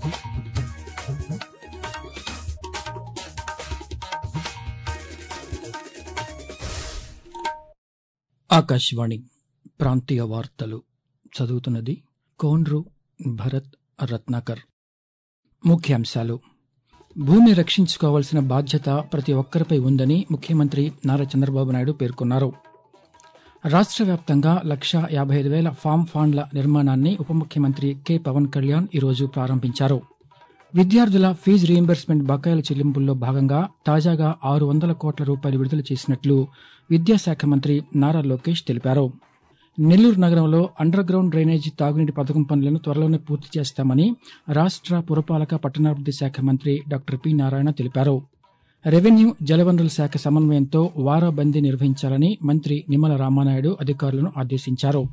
ఆకాశవాణి ప్రాంతీయ వార్తలు చదువుతున్నది కోన్రు భరత్ రత్నాకర్ ముఖ్యాంశాలు భూమి రక్షించుకోవాల్సిన బాధ్యత ప్రతి ఒక్కరిపై ఉందని ముఖ్యమంత్రి నారా చంద్రబాబు నాయుడు పేర్కొన్నారు రాష్ట్ర వ్యాప్తంగా లక్ష యాభై ఐదు వేల ఫామ్ ఫాండ్ల నిర్మాణాన్ని ఉప ముఖ్యమంత్రి కె పవన్ కళ్యాణ్ ఈరోజు ప్రారంభించారు విద్యార్థుల ఫీజు రీయింబర్స్మెంట్ బకాయిల చెల్లింపుల్లో భాగంగా తాజాగా ఆరు వందల కోట్ల రూపాయలు విడుదల చేసినట్లు విద్యాశాఖ మంత్రి నారా లోకేష్ తెలిపారు నెల్లూరు నగరంలో అండర్ గ్రౌండ్ డ్రైనేజీ తాగునీటి పథకం పనులను త్వరలోనే పూర్తి చేస్తామని రాష్ట్ర పురపాలక పట్టణాభివృద్ధి శాఖ మంత్రి డాక్టర్ పి నారాయణ తెలిపారు రెవెన్యూ జలవనరుల శాఖ సమన్వయంతో వారాబందీ నిర్వహించాలని మంత్రి నిమ్మల రామానాయుడు అధికారులను ఆదేశించారు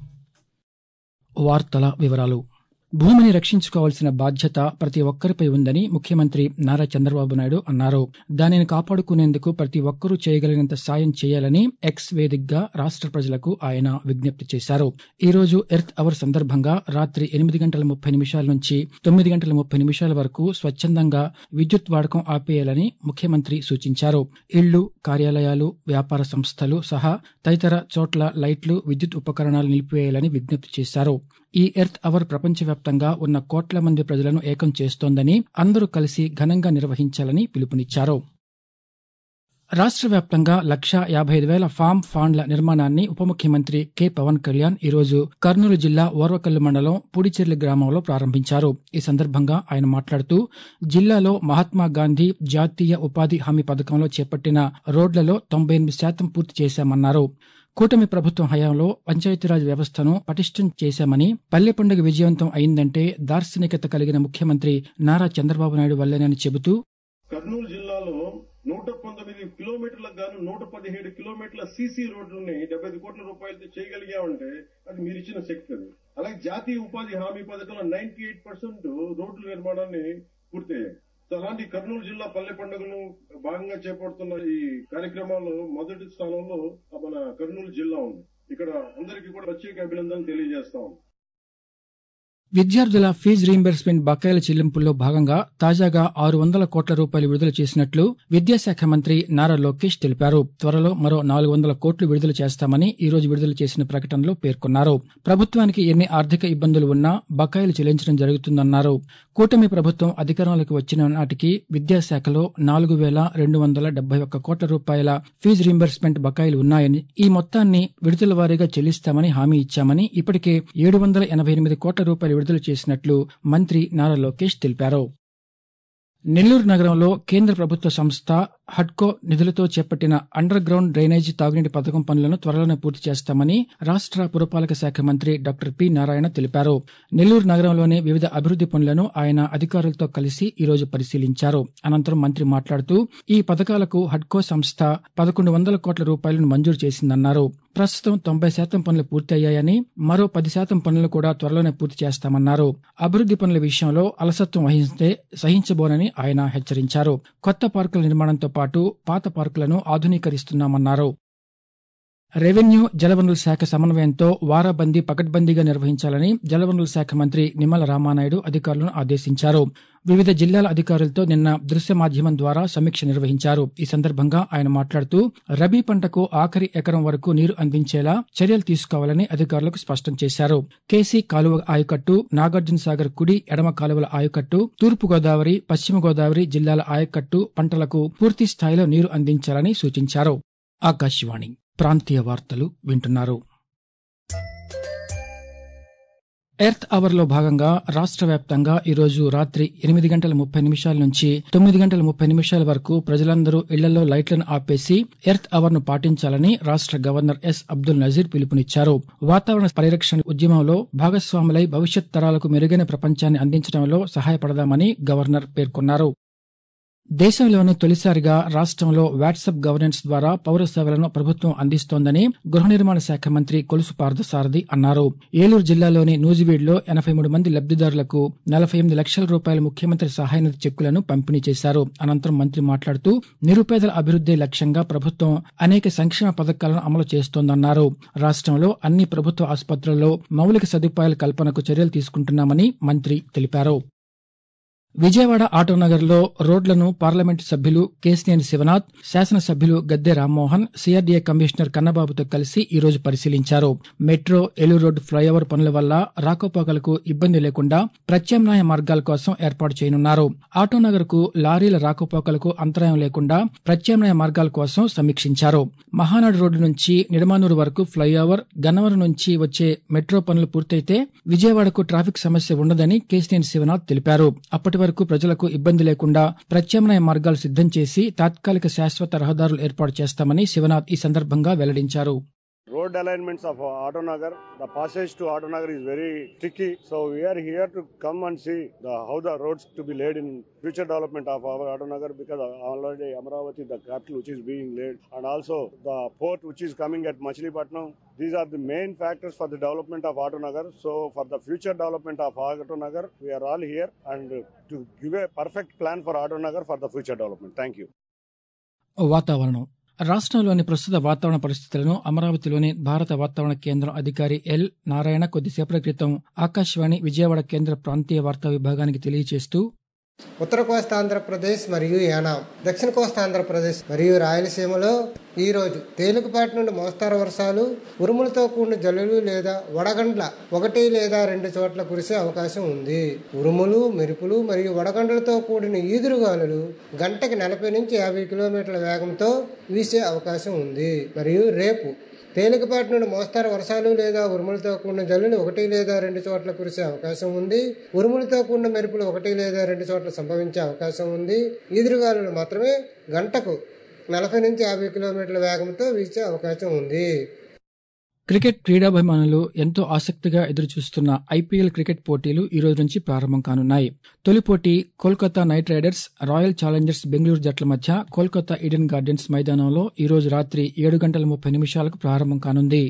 వార్తల వివరాలు భూమిని రక్షించుకోవాల్సిన బాధ్యత ప్రతి ఒక్కరిపై ఉందని ముఖ్యమంత్రి నారా చంద్రబాబు నాయుడు అన్నారు దానిని కాపాడుకునేందుకు ప్రతి ఒక్కరూ చేయగలిగినంత సాయం చేయాలని ఎక్స్ వేదికగా రాష్ట్ర ప్రజలకు ఆయన విజ్ఞప్తి చేశారు ఈ రోజు ఎర్త్ అవర్ సందర్భంగా రాత్రి ఎనిమిది గంటల ముప్పై నిమిషాల నుంచి తొమ్మిది గంటల ముప్పై నిమిషాల వరకు స్వచ్ఛందంగా విద్యుత్ వాడకం ఆపేయాలని ముఖ్యమంత్రి సూచించారు ఇళ్లు కార్యాలయాలు వ్యాపార సంస్థలు సహా తదితర చోట్ల లైట్లు విద్యుత్ ఉపకరణాలు నిలిపివేయాలని విజ్ఞప్తి చేశారు ఈ ఎర్త్ అవర్ ప్రపంచవ్యాప్తంగా ఉన్న కోట్ల మంది ప్రజలను ఏకం చేస్తోందని అందరూ కలిసి ఘనంగా నిర్వహించాలని పిలుపునిచ్చారు రాష్ట్ర వ్యాప్తంగా లక్ష యాభై ఐదు వేల ఫామ్ ఫాండ్ల నిర్మాణాన్ని ఉప ముఖ్యమంత్రి కె పవన్ కళ్యాణ్ ఈరోజు కర్నూలు జిల్లా ఓర్వకల్లు మండలం పూడిచెర్లి గ్రామంలో ప్రారంభించారు ఈ సందర్భంగా ఆయన మాట్లాడుతూ జిల్లాలో మహాత్మా గాంధీ జాతీయ ఉపాధి హామీ పథకంలో చేపట్టిన రోడ్లలో తొంభై ఎనిమిది శాతం పూర్తి చేశామన్నారు కూటమి ప్రభుత్వం హయాంలో పంచాయతీరాజ్ వ్యవస్థను పటిష్టం చేశామని పల్లె పండుగ విజయవంతం అయిందంటే దార్శనికత కలిగిన ముఖ్యమంత్రి నారా చంద్రబాబు నాయుడు వల్లేనని చెబుతూ కర్నూలు జిల్లాలో నూట పంతొమ్మిది కిలోమీటర్లకు గాను నూట పదిహేడు కిలోమీటర్ల సీసీ రోడ్లని డెబ్బై ఐదు కోట్ల రూపాయలతో చేయగలిగామంటే అది మీరు ఇచ్చిన శక్తి అది అలాగే జాతీయ ఉపాధి హామీ పథకంలో నైన్టీ ఎయిట్ పర్సెంట్ రోడ్ల నిర్మాణాన్ని పూర్తయ్యాయి సో అలాంటి కర్నూలు జిల్లా పల్లె పండుగను భాగంగా చేపడుతున్న ఈ కార్యక్రమాల్లో మొదటి స్థానంలో మన కర్నూలు జిల్లా ఉంది ఇక్కడ అందరికీ కూడా ప్రత్యేక అభినందనలు తెలియజేస్తా ఉన్నాం విద్యార్థుల ఫీజు రీయింబర్స్మెంట్ బకాయిల చెల్లింపుల్లో భాగంగా తాజాగా ఆరు వందల కోట్ల రూపాయలు విడుదల చేసినట్లు విద్యాశాఖ మంత్రి నారా లోకేష్ తెలిపారు త్వరలో మరో నాలుగు వందల కోట్లు విడుదల చేస్తామని ఈ రోజు విడుదల చేసిన ప్రకటనలో పేర్కొన్నారు ప్రభుత్వానికి ఎన్ని ఆర్థిక ఇబ్బందులు ఉన్నా బకాయిలు చెల్లించడం జరుగుతుందన్నారు కూటమి ప్రభుత్వం అధికారంలోకి వచ్చిన నాటికి విద్యాశాఖలో నాలుగు వేల రెండు వందల డెబ్బై ఒక్క కోట్ల రూపాయల ఫీజు రీయింబర్స్మెంట్ బకాయిలు ఉన్నాయని ఈ మొత్తాన్ని విడుదల వారీగా చెల్లిస్తామని హామీ ఇచ్చామని ఇప్పటికే ఏడు వందల ఎనభై ఎనిమిది కోట్ల రూపాయలు విడుదల చేసినట్లు మంత్రి నారా లోకేష్ తెలిపారు నెల్లూరు నగరంలో కేంద్ర ప్రభుత్వ సంస్థ హడ్కో నిధులతో చేపట్టిన అండర్ గ్రౌండ్ డ్రైనేజీ తాగునీటి పథకం పనులను త్వరలోనే పూర్తి చేస్తామని రాష్ట్ర పురపాలక శాఖ మంత్రి డాక్టర్ పి నారాయణ తెలిపారు నెల్లూరు నగరంలోని వివిధ అభివృద్ది పనులను ఆయన అధికారులతో కలిసి ఈ రోజు పరిశీలించారు అనంతరం మంత్రి మాట్లాడుతూ ఈ పథకాలకు హడ్కో సంస్థ పదకొండు వందల కోట్ల రూపాయలను మంజూరు చేసిందన్నారు ప్రస్తుతం తొంభై శాతం పనులు పూర్తి అయ్యాయని మరో పది శాతం పనులు కూడా త్వరలోనే పూర్తి చేస్తామన్నారు అభివృద్ది పనుల విషయంలో అలసత్వం వహిస్తే సహించబోనని ఆయన హెచ్చరించారు కొత్త పార్కుల నిర్మాణంతో పాటు పాత పార్కులను ఆధునీకరిస్తున్నామన్నారు రెవెన్యూ జలవనరుల శాఖ సమన్వయంతో వారాబందీ పకడ్బందీగా నిర్వహించాలని జలవనరుల శాఖ మంత్రి నిమ్మల రామానాయుడు అధికారులను ఆదేశించారు వివిధ జిల్లాల అధికారులతో నిన్న దృశ్య మాధ్యమం ద్వారా సమీక్ష నిర్వహించారు ఈ సందర్భంగా ఆయన మాట్లాడుతూ రబీ పంటకు ఆఖరి ఎకరం వరకు నీరు అందించేలా చర్యలు తీసుకోవాలని అధికారులకు స్పష్టం చేశారు కేసీ కాలువ ఆయకట్టు నాగార్జున సాగర్ కుడి ఎడమ కాలువల ఆయకట్టు తూర్పు గోదావరి పశ్చిమ గోదావరి జిల్లాల ఆయకట్టు పంటలకు పూర్తి స్థాయిలో నీరు అందించాలని సూచించారు ఆకాశవాణి ప్రాంతీయ వార్తలు వింటున్నారు ఎర్త్ అవర్ లో భాగంగా రాష్ట్ర వ్యాప్తంగా ఈరోజు రాత్రి ఎనిమిది గంటల ముప్పై నిమిషాల నుంచి తొమ్మిది గంటల ముప్పై నిమిషాల వరకు ప్రజలందరూ ఇళ్లలో లైట్లను ఆపేసి ఎర్త్ అవర్ ను పాటించాలని రాష్ట్ర గవర్నర్ ఎస్ అబ్దుల్ నజీర్ పిలుపునిచ్చారు వాతావరణ పరిరక్షణ ఉద్యమంలో భాగస్వాములై భవిష్యత్ తరాలకు మెరుగైన ప్రపంచాన్ని అందించడంలో సహాయపడదామని గవర్నర్ పేర్కొన్నారు దేశంలోనే తొలిసారిగా రాష్ట్రంలో వాట్సాప్ గవర్నెన్స్ ద్వారా పౌర సేవలను ప్రభుత్వం అందిస్తోందని గృహ నిర్మాణ శాఖ మంత్రి కొలుసు పార్థసారథి అన్నారు ఏలూరు జిల్లాలోని నూజివీడులో ఎనభై మూడు మంది లబ్దిదారులకు నలభై ఎనిమిది లక్షల రూపాయల ముఖ్యమంత్రి సహాయ నిధి చెక్కులను పంపిణీ చేశారు అనంతరం మంత్రి మాట్లాడుతూ నిరుపేదల అభివృద్దే లక్ష్యంగా ప్రభుత్వం అనేక సంక్షేమ పథకాలను అమలు చేస్తోందన్నారు రాష్ట్రంలో అన్ని ప్రభుత్వ ఆసుపత్రుల్లో మౌలిక సదుపాయాల కల్పనకు చర్యలు తీసుకుంటున్నామని మంత్రి తెలిపారు విజయవాడ ఆటోనగర్లో రోడ్లను పార్లమెంటు సభ్యులు కేసినేని శివనాథ్ శాసనసభ్యులు గద్దె రామ్మోహన్ సిఆర్డీఏ కమిషనర్ కన్నబాబుతో కలిసి ఈ రోజు పరిశీలించారు మెట్రో ఏలూరు రోడ్డు ఫ్లైఓవర్ పనుల వల్ల రాకపోకలకు ఇబ్బంది లేకుండా ప్రత్యామ్నాయ మార్గాల కోసం ఏర్పాటు చేయనున్నారు ఆటోనగర్ కు లారీల రాకపోకలకు అంతరాయం లేకుండా ప్రత్యామ్నాయ మార్గాల కోసం సమీక్షించారు మహానాడు రోడ్డు నుంచి నిడమానూరు వరకు ఫ్లైఓవర్ గన్నవరం నుంచి వచ్చే మెట్రో పనులు పూర్తయితే విజయవాడకు ట్రాఫిక్ సమస్య ఉండదని కేసినేని శివనాథ్ తెలిపారు అప్పటి వరకు ప్రజలకు ఇబ్బంది లేకుండా ప్రత్యామ్నాయ మార్గాలు సిద్దం చేసి తాత్కాలిక శాశ్వత రహదారులు ఏర్పాటు చేస్తామని శివనాథ్ ఈ సందర్భంగా వెల్లడించారు road alignments of Autonagar. The passage to Autonagar is very tricky. So we are here to come and see the, how the roads to be laid in future development of our Autonagar because already Amravati, the capital which is being laid and also the port which is coming at Machilipatnam. These are the main factors for the development of Autonagar. So for the future development of Autonagar, we are all here and to give a perfect plan for Autonagar for the future development. Thank you. వాతావరణం రాష్ట్రంలోని ప్రస్తుత వాతావరణ పరిస్థితులను అమరావతిలోని భారత వాతావరణ కేంద్రం అధికారి ఎల్ నారాయణ కొద్దిసేపటి క్రితం ఆకాశవాణి విజయవాడ కేంద్ర ప్రాంతీయ వార్తా విభాగానికి తెలియజేస్తూ ఉత్తర కోస్తా ఆంధ్రప్రదేశ్ మరియు యానాం దక్షిణ కోస్తా ఆంధ్రప్రదేశ్ మరియు రాయలసీమలో ఈ రోజు తేలికపాటి నుండి మోస్తారు వర్షాలు ఉరుములతో కూడిన జల్లులు లేదా వడగండ్ల ఒకటి లేదా రెండు చోట్ల కురిసే అవకాశం ఉంది ఉరుములు మెరుపులు మరియు వడగండ్లతో కూడిన ఈదురుగాలులు గంటకి నలభై నుంచి యాభై కిలోమీటర్ల వేగంతో వీసే అవకాశం ఉంది మరియు రేపు తేలికపాటి నుండి మోస్తారు వర్షాలు లేదా ఉరుములతో కూడిన జల్లులు ఒకటి లేదా రెండు చోట్ల కురిసే అవకాశం ఉంది ఉరుములతో కూడిన మెరుపులు ఒకటి లేదా రెండు చోట్ల సంభవించే అవకాశం ఉంది ఈదురుగాలులు మాత్రమే గంటకు నలభై నుంచి యాభై కిలోమీటర్ల వేగంతో వీచే అవకాశం ఉంది క్రికెట్ క్రీడాభిమానులు ఎంతో ఆసక్తిగా ఎదురుచూస్తున్న ఐపీఎల్ క్రికెట్ పోటీలు ఈ రోజు నుంచి ప్రారంభం కానున్నాయి తొలి పోటీ Kolkata knight riders royal challengers Bengaluru జట్ల మధ్య కోల్కతా ఈడెన్ గార్డెన్స్ మైదానంలో ఈ రోజు రాత్రి ఏడు గంటల ముప్పై నిమిషాలకు ప్రారంభం కానుంది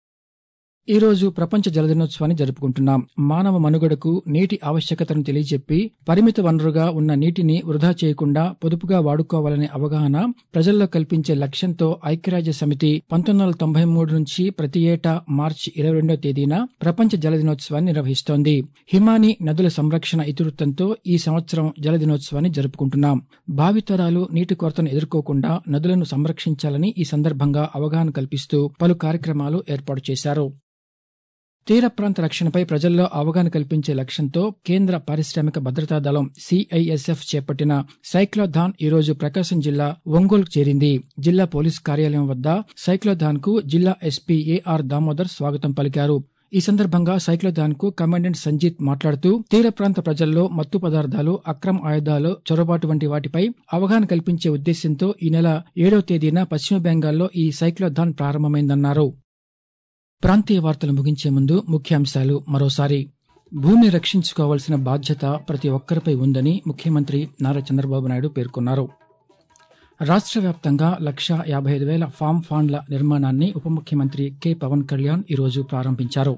ఈ రోజు ప్రపంచ జలదినోత్సవాన్ని జరుపుకుంటున్నాం మానవ మనుగడకు నీటి ఆవశ్యకతను తెలియజెప్పి పరిమిత వనరుగా ఉన్న నీటిని వృధా చేయకుండా పొదుపుగా వాడుకోవాలనే అవగాహన ప్రజల్లో కల్పించే లక్ష్యంతో ఐక్యరాజ్య సమితి పంతొమ్మిది వందల తొంభై మూడు నుంచి ప్రతి ఏటా మార్చి ఇరవై రెండో తేదీన ప్రపంచ జల దినోత్సవాన్ని నిర్వహిస్తోంది హిమాని నదుల సంరక్షణ ఇతివృత్తంతో ఈ సంవత్సరం జల దినోత్సవాన్ని జరుపుకుంటున్నాం భావితరాలు నీటి కొరతను ఎదుర్కోకుండా నదులను సంరక్షించాలని ఈ సందర్భంగా అవగాహన కల్పిస్తూ పలు కార్యక్రమాలు ఏర్పాటు చేశారు తీర ప్రాంత రక్షణపై ప్రజల్లో అవగాహన కల్పించే లక్ష్యంతో కేంద్ర పారిశ్రామిక భద్రతా దళం సిఐఎస్ఎఫ్ చేపట్టిన సైక్లోథాన్ ఈ రోజు ప్రకాశం జిల్లా ఒంగోలు చేరింది జిల్లా పోలీస్ కార్యాలయం వద్ద సైక్లోథాన్ కు జిల్లా ఎస్పీ ఏఆర్ దామోదర్ స్వాగతం పలికారు ఈ సందర్భంగా సైక్లోథాన్ కు కమాండెంట్ సంజీత్ మాట్లాడుతూ తీర ప్రాంత ప్రజల్లో మత్తు పదార్థాలు అక్రమ ఆయుధాలు చొరబాటు వంటి వాటిపై అవగాహన కల్పించే ఉద్దేశ్యంతో ఈ నెల ఏడవ తేదీన పశ్చిమ బెంగాల్లో ఈ సైక్లోథాన్ ప్రారంభమైందన్నారు ప్రాంతీయ వార్తలు ముగించే ముందు ముఖ్యాంశాలు మరోసారి భూమి రక్షించుకోవాల్సిన బాధ్యత ప్రతి ఒక్కరిపై ఉందని ముఖ్యమంత్రి నారా చంద్రబాబు నాయుడు పేర్కొన్నారు రాష్ట్ర వ్యాప్తంగా లక్ష యాభై ఐదు వేల ఫామ్ ఫాండ్ల నిర్మాణాన్ని ఉప ముఖ్యమంత్రి కె పవన్ కళ్యాణ్ ఈరోజు ప్రారంభించారు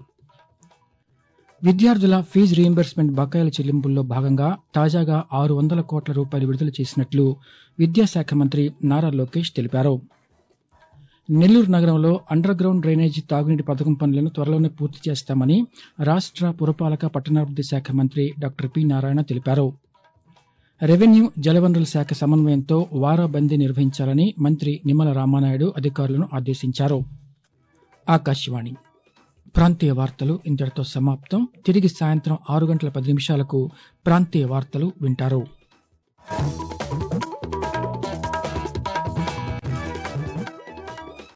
విద్యార్థుల ఫీజు రీయింబర్స్మెంట్ బకాయిల చెల్లింపుల్లో భాగంగా తాజాగా ఆరు వందల కోట్ల రూపాయలు విడుదల చేసినట్లు విద్యాశాఖ మంత్రి నారా లోకేష్ తెలిపారు నెల్లూరు నగరంలో అండర్ గ్రౌండ్ డ్రైనేజీ తాగునీటి పథకం పనులను త్వరలోనే పూర్తి చేస్తామని రాష్ట్ర పురపాలక పట్టణాభివృద్ధి శాఖ మంత్రి డాక్టర్ పి నారాయణ తెలిపారు రెవెన్యూ జలవనరుల శాఖ సమన్వయంతో వారాబందీ నిర్వహించాలని మంత్రి నిమ్మల రామానాయుడు అధికారులను ఆదేశించారు ఆకాశవాణి ప్రాంతీయ వార్తలు ఇంతటితో సమాప్తం తిరిగి సాయంత్రం ఆరు గంటల పది నిమిషాలకు ప్రాంతీయ వార్తలు వింటారు